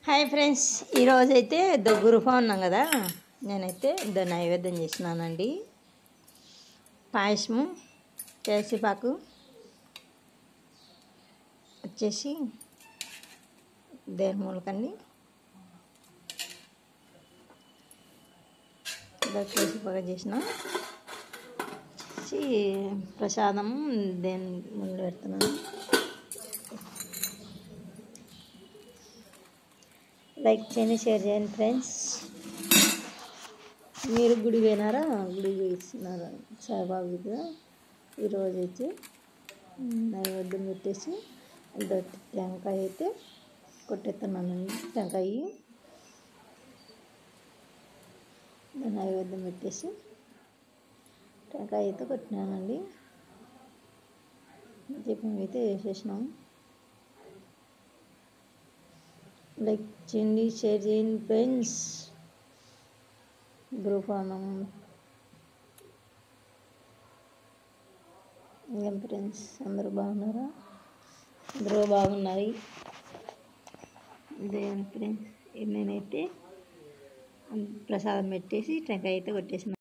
hi friends ఈరోజు అయితే the గురుఫా ఉన్నాం కదా నేనైతే ద నైవేద్యం చేసినానండి పాయసము కేసిపాకు వచ్చేసి దేని మూలకండి కేసిపాక చేసిన వచ్చి ప్రసాదం దేని ముందు పెడుతున్నాను లైక్ చేయండి షేర్ చేయండి ఫ్రెండ్స్ మీరు గుడి పోయినారా గుడి పోయిస్తున్నారా సాయిబాబా దగ్గర ఈరోజు అయితే నైవేద్యం పెట్టేసి దొట్టి టెంకాయ అయితే కొట్టేస్తున్నానండి టెంకాయ నైవేద్యం పెట్టేసి టెంకాయ అయితే కొట్టినానండి దీపం అయితే వేసేసినాము లైక్ చేయండి షేర్ చేయండి ఫ్రెండ్స్ గ్రూప్ అన్నం ఏం ఫ్రెండ్స్ అందరూ బాగున్నారా అందరూ బాగున్నారు ఇదే ఫ్రెండ్స్ నేనైతే ప్రసాదం పెట్టేసి టెంకాయ అయితే కొట్టేసిన